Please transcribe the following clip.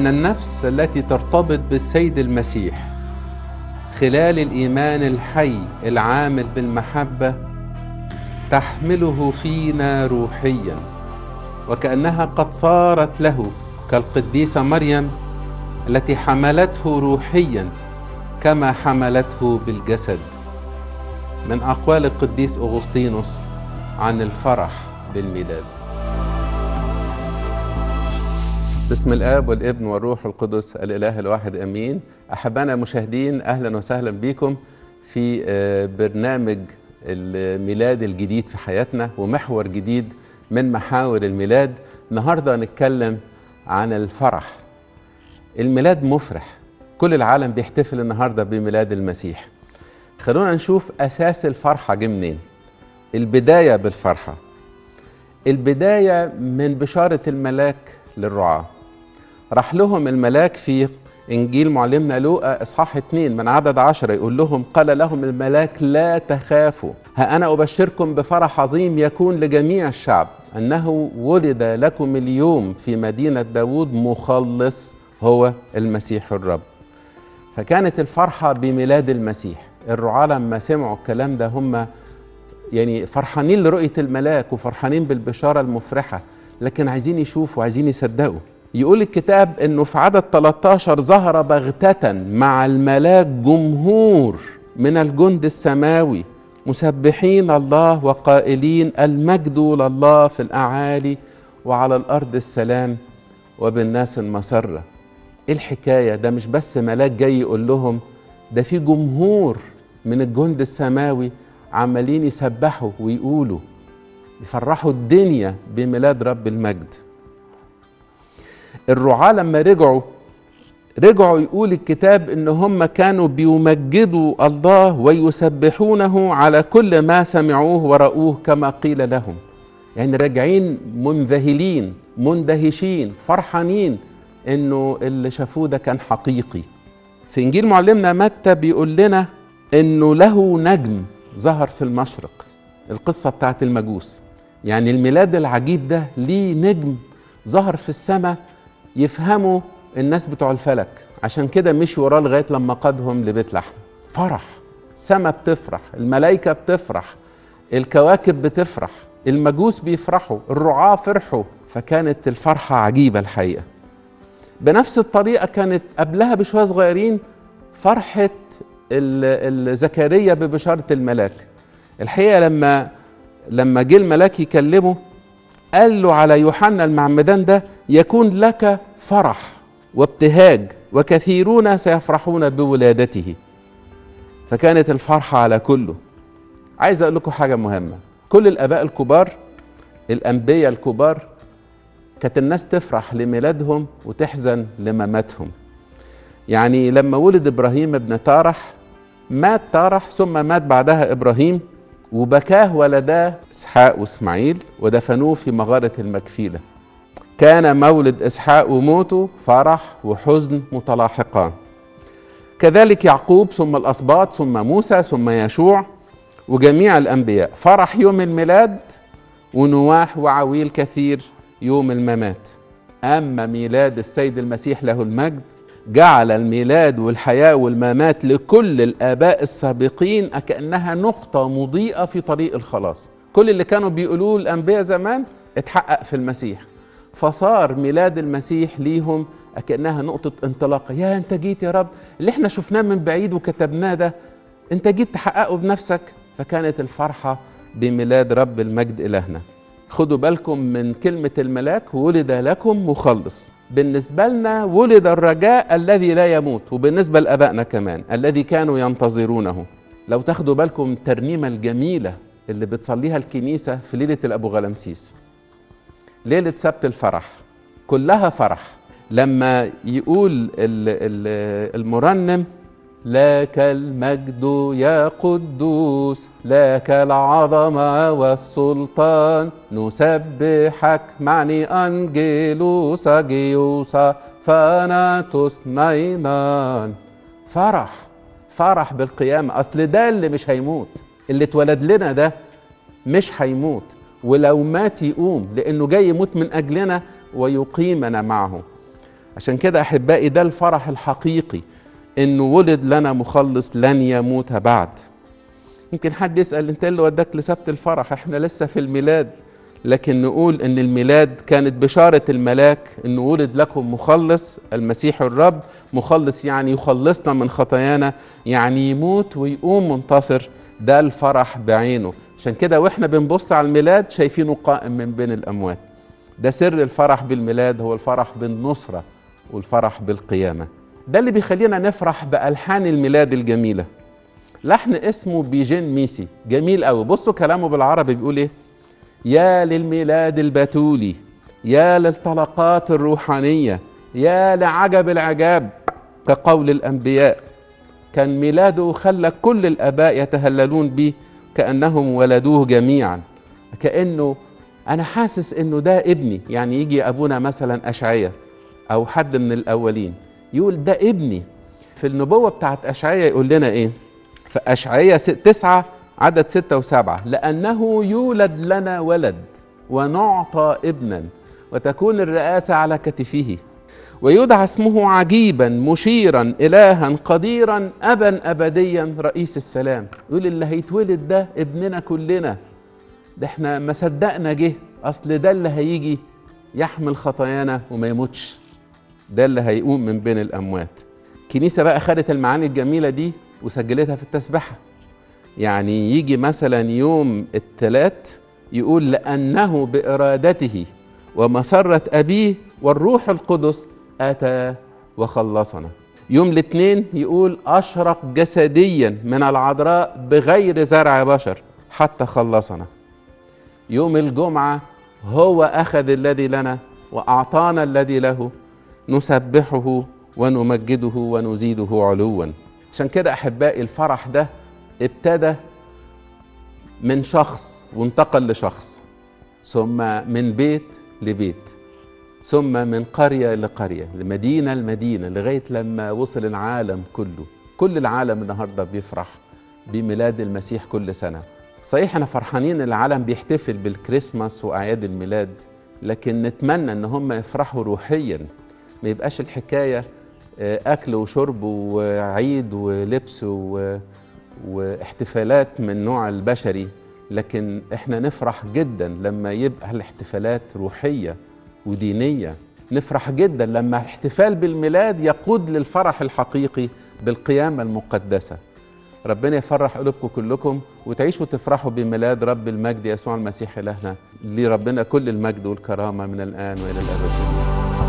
أن النفس التي ترتبط بالسيد المسيح خلال الإيمان الحي العامل بالمحبة تحمله فينا روحيا وكأنها قد صارت له كالقديسة مريم التي حملته روحيا كما حملته بالجسد من أقوال القديس أغسطينوس عن الفرح بالميلاد بسم الآب والابن والروح القدس الإله الواحد أمين أحبائنا المشاهدين أهلا وسهلا بكم في برنامج الميلاد الجديد في حياتنا ومحور جديد من محاور الميلاد النهارده هنتكلم عن الفرح الميلاد مفرح كل العالم بيحتفل النهارده بميلاد المسيح خلونا نشوف اساس الفرحه جه منين البدايه بالفرحه البدايه من بشاره الملاك للرعاه راح لهم الملاك في انجيل معلمنا لوقا اصحاح اتنين من عدد عشرة يقول لهم قال لهم الملاك لا تخافوا ها انا ابشركم بفرح عظيم يكون لجميع الشعب انه ولد لكم اليوم في مدينه داوود مخلص هو المسيح الرب فكانت الفرحه بميلاد المسيح الرعاة لما سمعوا الكلام ده هم يعني فرحانين لرؤيه الملاك وفرحانين بالبشاره المفرحه لكن عايزين يشوفوا عايزين يصدقوا يقول الكتاب انه في عدد 13 ظهر بغتة مع الملاك جمهور من الجند السماوي مسبحين الله وقائلين المجد لله في الاعالي وعلى الارض السلام وبالناس المسره ايه الحكايه ده مش بس ملاك جاي يقول لهم ده في جمهور من الجند السماوي عمالين يسبحوا ويقولوا يفرحوا الدنيا بميلاد رب المجد الرعاة لما رجعوا رجعوا يقول الكتاب ان هم كانوا بيمجدوا الله ويسبحونه على كل ما سمعوه ورأوه كما قيل لهم يعني راجعين منذهلين مندهشين فرحانين انه اللي شافوه ده كان حقيقي في انجيل معلمنا متى بيقول لنا انه له نجم ظهر في المشرق القصة بتاعت المجوس يعني الميلاد العجيب ده ليه نجم ظهر في السماء يفهموا الناس بتوع الفلك عشان كده مشي وراه لغايه لما قادهم لبيت لحم فرح السما بتفرح الملائكه بتفرح الكواكب بتفرح المجوس بيفرحوا الرعاة فرحوا فكانت الفرحة عجيبة الحقيقة بنفس الطريقة كانت قبلها بشوية صغيرين فرحة زكريا ببشارة الملاك الحقيقة لما لما جه الملاك يكلمه قال له على يوحنا المعمدان ده يكون لك فرح وابتهاج وكثيرون سيفرحون بولادته فكانت الفرحة على كله عايز أقول لكم حاجة مهمة كل الآباء الكبار الأنبياء الكبار كانت الناس تفرح لميلادهم وتحزن لمماتهم يعني لما ولد إبراهيم ابن تارح مات تارح ثم مات بعدها إبراهيم وبكاه ولداه اسحاق واسماعيل ودفنوه في مغاره المكفيله كان مولد اسحاق وموته فرح وحزن متلاحقان كذلك يعقوب ثم الاسباط ثم موسى ثم يشوع وجميع الانبياء فرح يوم الميلاد ونواح وعويل كثير يوم الممات اما ميلاد السيد المسيح له المجد جعل الميلاد والحياة والممات لكل الآباء السابقين كأنها نقطة مضيئة في طريق الخلاص كل اللي كانوا بيقولوه الأنبياء زمان اتحقق في المسيح فصار ميلاد المسيح ليهم كأنها نقطة انطلاقة يا أنت جيت يا رب اللي احنا شفناه من بعيد وكتبناه ده أنت جيت تحققه بنفسك فكانت الفرحة بميلاد رب المجد إلهنا خدوا بالكم من كلمة الملاك ولد لكم مخلص بالنسبة لنا ولد الرجاء الذي لا يموت وبالنسبة لأبائنا كمان الذي كانوا ينتظرونه لو تاخدوا بالكم الترنيمة الجميلة اللي بتصليها الكنيسة في ليلة الأبو غلمسيس ليلة سبت الفرح كلها فرح لما يقول المرنم لك المجد يا قدوس لك العظمة والسلطان نسبحك معني أنجيلوس جيوسا فاناتوس ناينان فرح فرح بالقيامة أصل ده اللي مش هيموت اللي اتولد لنا ده مش هيموت ولو مات يقوم لأنه جاي يموت من أجلنا ويقيمنا معه عشان كده احبائي ده الفرح الحقيقي انه ولد لنا مخلص لن يموت بعد يمكن حد يسال انت إيه اللي وداك لسبت الفرح احنا لسه في الميلاد لكن نقول ان الميلاد كانت بشاره الملاك انه ولد لكم مخلص المسيح الرب مخلص يعني يخلصنا من خطايانا يعني يموت ويقوم منتصر ده الفرح بعينه عشان كده واحنا بنبص على الميلاد شايفينه قائم من بين الاموات ده سر الفرح بالميلاد هو الفرح بالنصره والفرح بالقيامه ده اللي بيخلينا نفرح بالحان الميلاد الجميله لحن اسمه بيجين ميسي جميل قوي بصوا كلامه بالعربي بيقول ايه يا للميلاد البتولي يا للطلقات الروحانيه يا لعجب العجاب كقول الانبياء كان ميلاده خلى كل الاباء يتهللون به كانهم ولدوه جميعا كانه انا حاسس انه ده ابني يعني يجي ابونا مثلا اشعيا او حد من الاولين يقول ده ابني في النبوه بتاعت اشعيا يقول لنا ايه في اشعيا تسعة عدد ستة وسبعة لأنه يولد لنا ولد ونعطى ابنا وتكون الرئاسة على كتفه ويدعى اسمه عجيبا مشيرا إلها قديرا أبا أبديا رئيس السلام يقول اللي هيتولد ده ابننا كلنا ده احنا ما صدقنا جه أصل ده اللي هيجي يحمل خطايانا وما يموتش ده اللي هيقوم من بين الأموات الكنيسة بقى خدت المعاني الجميلة دي وسجلتها في التسبحة يعني يجي مثلا يوم الثلاث يقول لأنه بإرادته ومسرة أبيه والروح القدس أتى وخلصنا يوم الاثنين يقول أشرق جسديا من العذراء بغير زرع بشر حتى خلصنا يوم الجمعة هو أخذ الذي لنا وأعطانا الذي له نسبحه ونمجده ونزيده علوا عشان كده أحبائي الفرح ده ابتدى من شخص وانتقل لشخص ثم من بيت لبيت ثم من قرية لقرية لمدينة لمدينة لغاية لما وصل العالم كله كل العالم النهاردة بيفرح بميلاد المسيح كل سنة صحيح احنا فرحانين العالم بيحتفل بالكريسماس وأعياد الميلاد لكن نتمنى ان هم يفرحوا روحيا ما يبقاش الحكاية أكل وشرب وعيد ولبس و... واحتفالات من نوع البشري لكن احنا نفرح جدا لما يبقى الاحتفالات روحيه ودينيه نفرح جدا لما الاحتفال بالميلاد يقود للفرح الحقيقي بالقيامه المقدسه ربنا يفرح قلوبكم كلكم وتعيشوا وتفرحوا بميلاد رب المجد يسوع المسيح الهنا لربنا كل المجد والكرامه من الان والى الابد